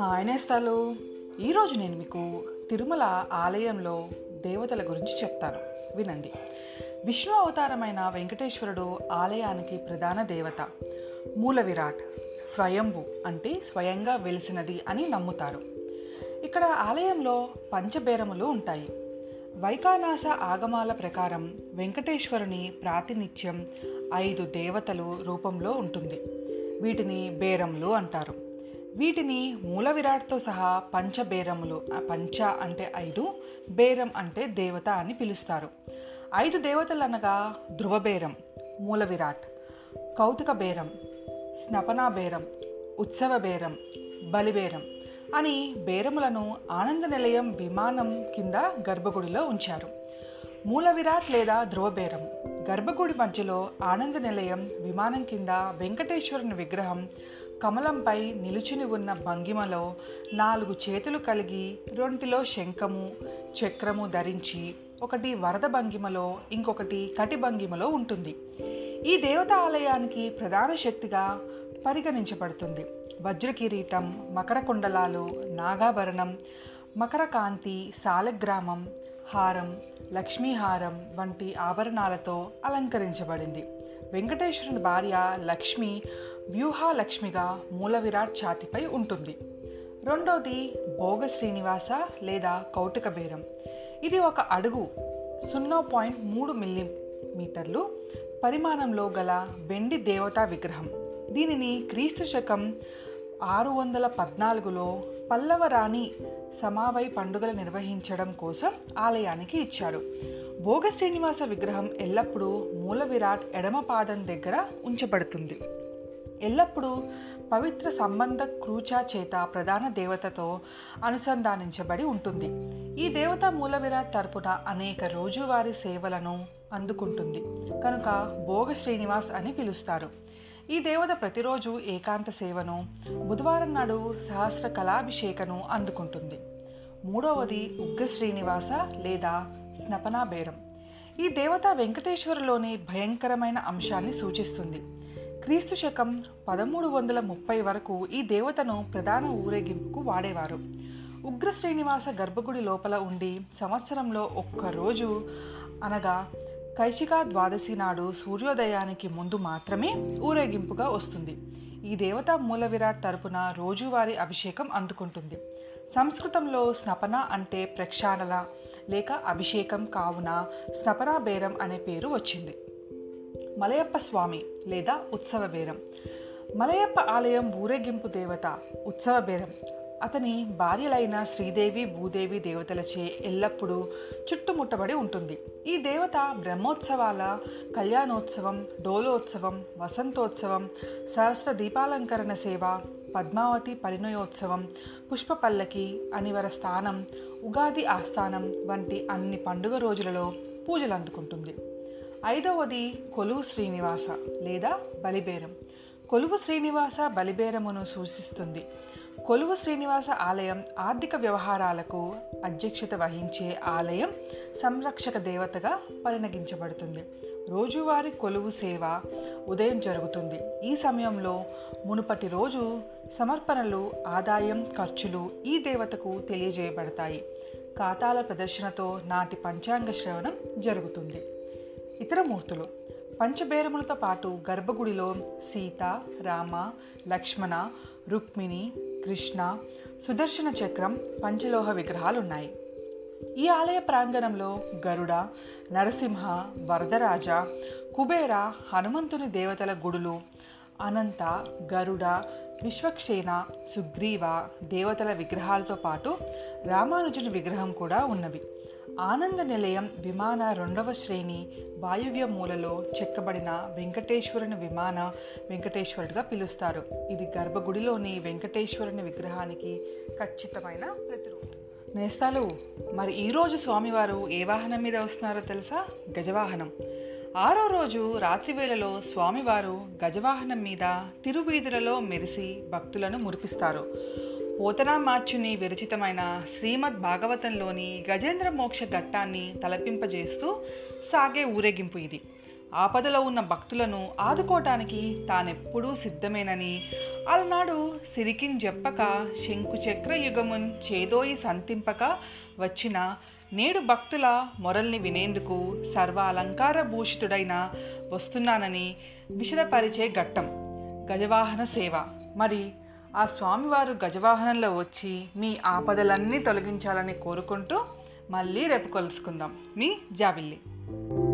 hi నేస్తాలు ఈరోజు నేను మీకు తిరుమల ఆలయంలో దేవతల గురించి చెప్తాను వినండి విష్ణు అవతారమైన వెంకటేశ్వరుడు ఆలయానికి ప్రధాన దేవత మూల విరాట్ స్వయంభు అంటే స్వయంగా వెలిసినది అని నమ్ముతారు ఇక్కడ ఆలయంలో పంచబేరములు ఉంటాయి వైకానాస ఆగమాల ప్రకారం వెంకటేశ్వరుని ప్రాతినిధ్యం ఐదు దేవతలు రూపంలో ఉంటుంది వీటిని బేరములు అంటారు వీటిని మూల విరాట్తో సహా పంచబేరములు ఆ పంచ అంటే ఐదు బేరం అంటే దేవత అని పిలుస్తారు ఐదు దేవతలు అనగా ధ్రువబేరం మూల విరాట్ కౌతుక బేరం స్నపనా బేరం ఉత్సవ బేరం బలిబేరం అని బేరములను ఆనంద నిలయం విమానం కింద గర్భగుడిలో ఉంచారు మూల విరాట్ లేదా ధ్రువబేరం గర్భగుడి మధ్యలో ఆనంద నిలయం విమానం కింద వెంకటేశ్వరుని విగ్రహం కమలంపై నిలుచుని ఉన్న భంగిమలో నాలుగు చేతులు కలిగి రొంటిలో శంఖము చక్రము ధరించి ఒకటి వరద భంగిమలో ఇంకొకటి కటి భంగిమలో ఉంటుంది ఈ దేవత ఆలయానికి ప్రధాన శక్తిగా పరిగణించబడుతుంది వజ్ర కిరీటం మకర కుండలాలు నాగాభరణం మకర కాంతి సాలగ్రామం హారం లక్ష్మీహారం వంటి ఆభరణాలతో అలంకరించబడింది వెంకటేశ్వరుని భార్య లక్ష్మి వ్యూహాలక్ష్మిగా మూల విరాట్ ఛాతిపై ఉంటుంది రెండోది భోగ శ్రీనివాస లేదా కౌటుక బేరం ఇది ఒక అడుగు సున్నా పాయింట్ మూడు మిల్లీమీటర్లు పరిమాణంలో గల వెండి దేవతా విగ్రహం దీనిని క్రీస్తు శకం ఆరు వందల పద్నాలుగులో పల్లవ రాణి సమావై పండుగలు నిర్వహించడం కోసం ఆలయానికి ఇచ్చారు భోగ శ్రీనివాస విగ్రహం ఎల్లప్పుడూ మూల విరాట్ ఎడమ పాదం దగ్గర ఉంచబడుతుంది ఎల్లప్పుడూ పవిత్ర సంబంధ క్రూచా చేత ప్రధాన దేవతతో అనుసంధానించబడి ఉంటుంది ఈ దేవత మూల విరాట్ తరపున అనేక రోజువారీ సేవలను అందుకుంటుంది కనుక భోగ శ్రీనివాస్ అని పిలుస్తారు ఈ దేవత ప్రతిరోజు ఏకాంత సేవను బుధవారం నాడు సహస్ర కళాభిషేకను అందుకుంటుంది మూడవది ఉగ్ర శ్రీనివాస లేదా స్నపనా బేరం ఈ దేవత వెంకటేశ్వరులోని భయంకరమైన అంశాన్ని సూచిస్తుంది క్రీస్తు శకం పదమూడు వందల ముప్పై వరకు ఈ దేవతను ప్రధాన ఊరేగింపుకు వాడేవారు ఉగ్ర శ్రీనివాస గర్భగుడి లోపల ఉండి సంవత్సరంలో ఒక్కరోజు అనగా కైశికా ద్వాదశి నాడు సూర్యోదయానికి ముందు మాత్రమే ఊరేగింపుగా వస్తుంది ఈ దేవత మూల విరాట్ తరపున రోజువారీ అభిషేకం అందుకుంటుంది సంస్కృతంలో స్నపన అంటే ప్రక్షాళన లేక అభిషేకం కావున స్నపన బేరం అనే పేరు వచ్చింది మలయప్ప స్వామి లేదా ఉత్సవ బేరం మలయప్ప ఆలయం ఊరేగింపు దేవత ఉత్సవ బేరం అతని భార్యలైన శ్రీదేవి భూదేవి దేవతలచే ఎల్లప్పుడూ చుట్టుముట్టబడి ఉంటుంది ఈ దేవత బ్రహ్మోత్సవాల కళ్యాణోత్సవం డోలోత్సవం వసంతోత్సవం సహస్ర దీపాలంకరణ సేవ పద్మావతి పరిణయోత్సవం పుష్ప పల్లకి అనివర స్థానం ఉగాది ఆస్థానం వంటి అన్ని పండుగ రోజులలో పూజలు అందుకుంటుంది ఐదవది కొలువు శ్రీనివాస లేదా బలిబేరం కొలువు శ్రీనివాస బలిబేరమును సూచిస్తుంది కొలువు శ్రీనివాస ఆలయం ఆర్థిక వ్యవహారాలకు అధ్యక్షత వహించే ఆలయం సంరక్షక దేవతగా పరిణగించబడుతుంది రోజువారీ కొలువు సేవ ఉదయం జరుగుతుంది ఈ సమయంలో మునుపటి రోజు సమర్పణలు ఆదాయం ఖర్చులు ఈ దేవతకు తెలియజేయబడతాయి ఖాతాల ప్రదర్శనతో నాటి పంచాంగ శ్రవణం జరుగుతుంది ఇతర మూర్తులు పంచబేరములతో పాటు గర్భగుడిలో సీత రామ లక్ష్మణ రుక్మిణి కృష్ణ సుదర్శన చక్రం పంచలోహ విగ్రహాలు ఉన్నాయి ఈ ఆలయ ప్రాంగణంలో గరుడ నరసింహ వరదరాజ కుబేర హనుమంతుని దేవతల గుడులు అనంత గరుడ విశ్వక్షేణ సుగ్రీవ దేవతల విగ్రహాలతో పాటు రామానుజుని విగ్రహం కూడా ఉన్నవి ఆనంద నిలయం విమాన రెండవ శ్రేణి వాయువ్య మూలలో చెక్కబడిన వెంకటేశ్వరుని విమాన వెంకటేశ్వరుడిగా పిలుస్తారు ఇది గర్భగుడిలోని వెంకటేశ్వరుని విగ్రహానికి ఖచ్చితమైన ప్రతిరూపం నేస్తాలు మరి ఈరోజు స్వామివారు ఏ వాహనం మీద వస్తున్నారో తెలుసా గజవాహనం ఆరో రోజు రాత్రివేళలో స్వామివారు గజవాహనం మీద తిరువీధులలో మెరిసి భక్తులను మురిపిస్తారు పోతనామాచ్యుని విరచితమైన శ్రీమద్ భాగవతంలోని గజేంద్ర మోక్ష ఘట్టాన్ని తలపింపజేస్తూ సాగే ఊరేగింపు ఇది ఆపదలో ఉన్న భక్తులను ఆదుకోవటానికి తానెప్పుడూ సిద్ధమేనని అలనాడు సిరికిన్ చెప్పక శంకుచక్ర యుగమున్ చేదోయి సంతింపక వచ్చిన నేడు భక్తుల మొరల్ని వినేందుకు సర్వ అలంకార భూషితుడైన వస్తున్నానని విషదపరిచే ఘట్టం గజవాహన సేవ మరి ఆ స్వామివారు గజవాహనంలో వచ్చి మీ ఆపదలన్నీ తొలగించాలని కోరుకుంటూ మళ్ళీ రేపు కలుసుకుందాం మీ జాబిల్లి